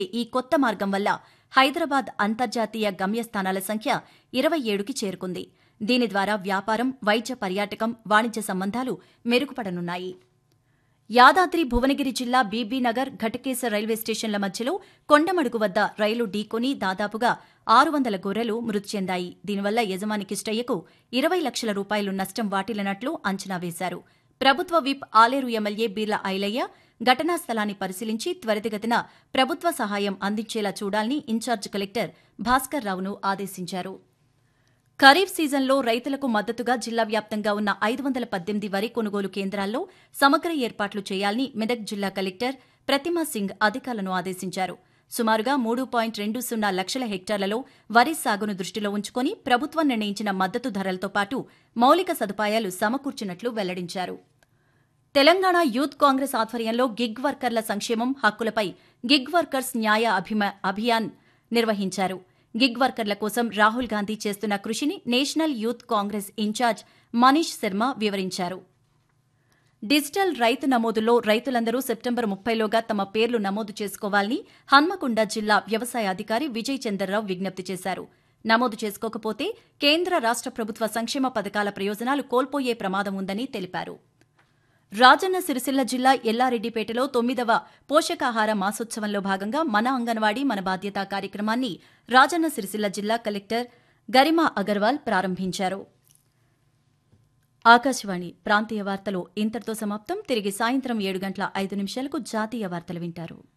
ఈ కొత్త మార్గం వల్ల హైదరాబాద్ అంతర్జాతీయ గమ్యస్థానాల సంఖ్య ఇరవై ఏడుకి చేరుకుంది దీని ద్వారా వ్యాపారం వైద్య పర్యాటకం వాణిజ్య సంబంధాలు మెరుగుపడనున్నాయి యాదాద్రి భువనగిరి జిల్లా బీబీనగర్ ఘటకేస రైల్వే స్టేషన్ల మధ్యలో కొండమడుగు వద్ద రైలు ఢీకొని దాదాపుగా ఆరు వందల గొర్రెలు మృతి చెందాయి దీనివల్ల యజమాని కిష్టయ్యకు ఇరవై లక్షల రూపాయలు నష్టం వాటిల్లినట్లు అంచనా వేశారు ప్రభుత్వ విప్ ఆలేరు ఎమ్మెల్యే బీర్ల ఐలయ్య ఘటనా స్థలాన్ని పరిశీలించి త్వరితగతిన ప్రభుత్వ సహాయం అందించేలా చూడాలని ఇన్ఛార్జ్ కలెక్టర్ భాస్కర్ రావును ఆదేశించారు ఖరీఫ్ సీజన్లో రైతులకు మద్దతుగా జిల్లా వ్యాప్తంగా ఉన్న ఐదు వందల పద్దెనిమిది వరి కొనుగోలు కేంద్రాల్లో సమగ్ర ఏర్పాట్లు చేయాలని మెదక్ జిల్లా కలెక్టర్ ప్రతిమా సింగ్ అధికారులను ఆదేశించారు సుమారుగా మూడు పాయింట్ రెండు సున్నా లక్షల హెక్టార్లలో వరి సాగును దృష్టిలో ఉంచుకొని ప్రభుత్వం నిర్ణయించిన మద్దతు ధరలతో పాటు మౌలిక సదుపాయాలు సమకూర్చినట్లు వెల్లడించారు తెలంగాణ యూత్ కాంగ్రెస్ ఆధ్వర్యంలో గిగ్ వర్కర్ల సంక్షేమం హక్కులపై గిగ్ వర్కర్స్ న్యాయ అభిమ- అభియాన్ నిర్వహించారు గిగ్ వర్కర్ల కోసం రాహుల్ గాంధీ చేస్తున్న కృషిని national youth Congress in-charge Manish Sharma వివరించారు డిజిటల్ రైతు నమోదులో రైతులందరూ సెప్టెంబర్ ముప్పైలోగా తమ పేర్లు నమోదు చేసుకోవాలని హన్మకొండ జిల్లా వ్యవసాయ అధికారి విజయ్ చందర్రావు విజ్ఞప్తి చేశారు నమోదు చేసుకోకపోతే కేంద్ర రాష్ట ప్రభుత్వ సంక్షేమ పథకాల ప్రయోజనాలు కోల్పోయే ప్రమాదం ఉందని తెలిపారు రాజన్న సిరిసిల్ల జిల్లా ఎల్లారెడ్డిపేటలో తొమ్మిదవ పోషకాహార మాసోత్సవంలో భాగంగా మన అంగన్వాడీ మన బాధ్యత కార్యక్రమాన్ని రాజన్న సిరిసిల్ల జిల్లా కలెక్టర్ గరిమా అగర్వాల్ ప్రారంభించారు ఆకాశవాణి ప్రాంతీయ వార్తలు ఇంతటితో సమాప్తం తిరిగి సాయంత్రం ఏడు గంటల ఐదు నిమిషాలకు జాతీయ వార్తలు వింటారు